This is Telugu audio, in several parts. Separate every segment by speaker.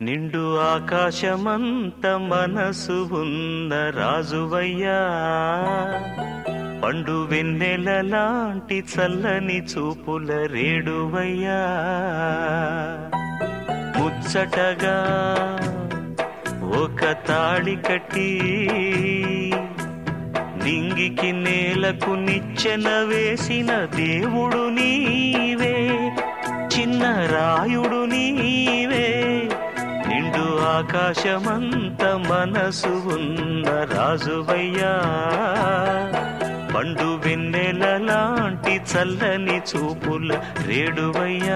Speaker 1: నిండు ఆకాశమంత మనసు ఉన్న రాజువయ్యా పండు వెన్నెల లాంటి చల్లని చూపుల రేడువయ్యా ముచ్చటగా ఒక తాళి కట్టి నింగికి నేలకు నిచ్చెన వేసిన దేవుడు నీవే చిన్న రాయుడు నీవే నిండు ఆకాశమంత మనసు ఉన్న రాజువయ్యా పండు వెన్నెల లాంటి చల్లని చూపుల రేడువయ్యా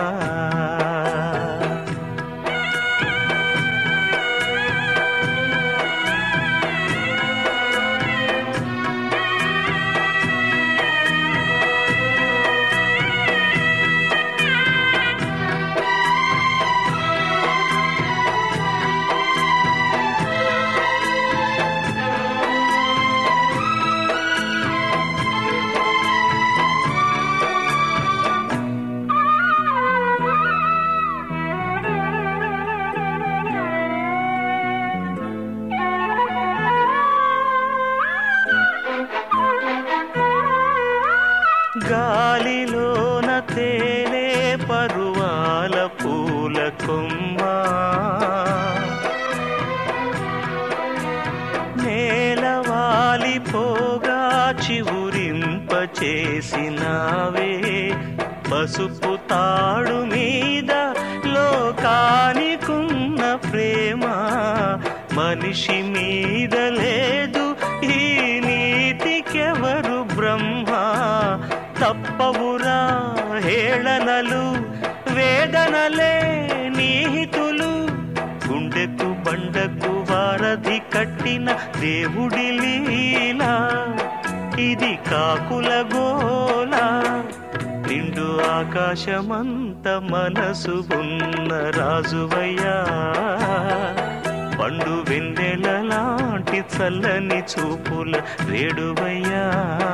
Speaker 1: గాలిలోన తేలే పరువాల పూల కొమ్మ నేలవాలిపోగా చివురింప చేసినావే పసుపు తాడు మీద లోకానికున్న ప్రేమ మనిషి మీద లేదు ఈ నీతికెవరు బ్రహ్మ తప్పవురా హేళనలు వేదనలే నీహితులు గుండెకు బండకు వారధి కట్టిన దేవుడి లీలా ఇది కాకుల గోల నిండు ఆకాశమంత మనసు ఉన్న రాజువయ్యా పండు వెన్నెల లాంటి చల్లని చూపుల రేడువయ్యా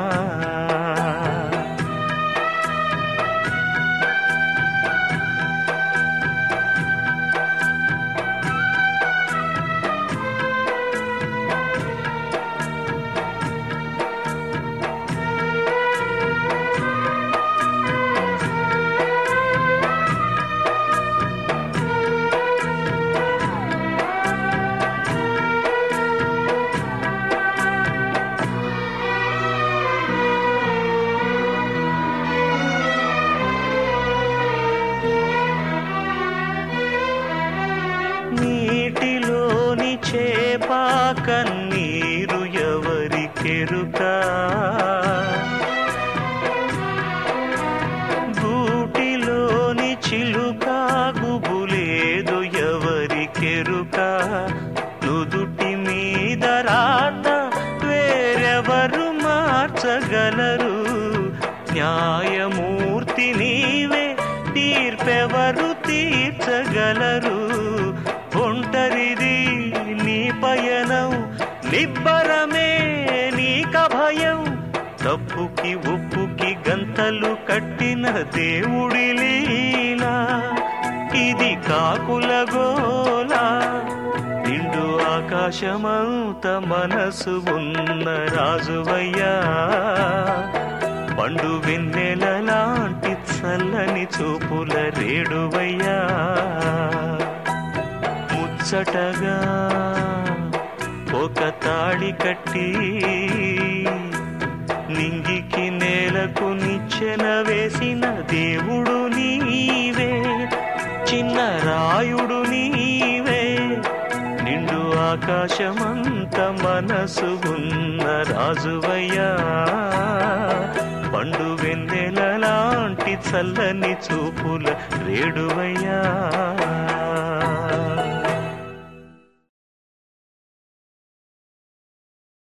Speaker 1: నీటిలోని చేప కన్నీరు ఎవరికెరుక గూటిలోని చిలుక గుబులేదు ఎవరికెరుక నుదుటి మీద రాత వేరెవరు మార్చగలరు న్యాయమూర్తి నీవే తీర్పెవరు తీర్చగలరు ఒంటరిది నీ పయనం నిబ్బరమే నీక భయం తప్పుకి ఉప్పుకి గంతలు కట్టిన దేవుడి లీలా ఇది కాకుల గోలా నిండు ఆకాశమంత మనసు ఉన్న రాజువయ్యా పండు వెన్నెల లాంటి చల్లని చూపుల రేడువయ్యా ముచ్చటగా ఒక తాళి కట్టి నింగికి నేలకు నిచ్చెన వేసిన దేవుడు నీవే చిన్న రాయుడు నీవే నిండు ఆకాశమంత మనసు ఉన్న రాజువయ్యా పండు వెన్నెల లాంటి చల్లని చూపుల రేడువయ్యా